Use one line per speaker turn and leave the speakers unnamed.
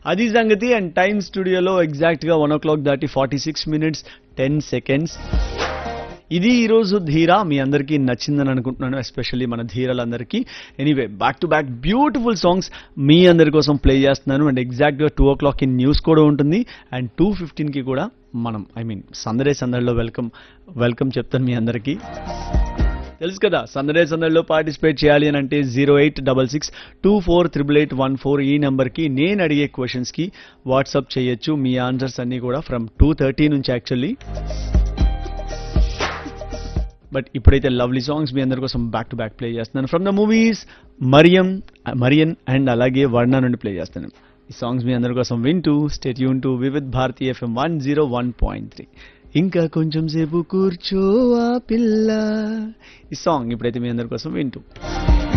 అది సంగతి and time స్టూడియోలో ఎగ్జాక్ట్గా వన్ ఓ క్లాక్ దాటి forty six minutes ten seconds ఇది ఈరోజు ధీరా మీ అందరికీ నచ్చిందని అనుకుంటున్నాను ఎస్పెషల్లీ మన ధీరలందరికీ anyway back to back beautiful songs మీ అందరి కోసం ప్లే చేస్తున్నాను అండ్ ఎగ్జాక్ట్గా టూ ఓ క్లాక్కి న్యూస్ కూడా ఉంటుంది అండ్ టూ ఫిఫ్టీన్కి కూడా మనం ఐ మీన్ సందడే సందడిలో వెల్కమ్ వెల్కమ్ చెప్తాను మీ అందరికీ తెలుసు కదా సందడే సందడిలో పార్టిసిపేట్ చేయాలి అని అంటే zero eight double six two four triple eight one four ఈ నెంబర్కి నేను అడిగే క్వశ్చన్స్కి వాట్సాప్ చేయొచ్చు మీ ఆన్సర్స్ అన్నీ కూడా ఫ్రమ్ టూ థర్టీ నుంచి యాక్చువల్లీ బట్ ఇప్పుడైతే లవ్లీ సాంగ్స్ మీ అందరి కోసం బ్యాక్ టు బ్యాక్ ప్లే చేస్తున్నాను from the movies Mariyam Mariyan and అలాగే వర్ణ నుండి ప్లే చేస్తాను ఈ సాంగ్స్ మీ అందరి కోసం వింటూ స్టేట్ యూన్ to Vividh Bharati F M one zero one point three ఇంకా కొంచెం సేపు కూర్చో ఆ పిల్ల ఈ సాంగ్ ఇప్పుడైతే మీ అందరి కోసం వింటూ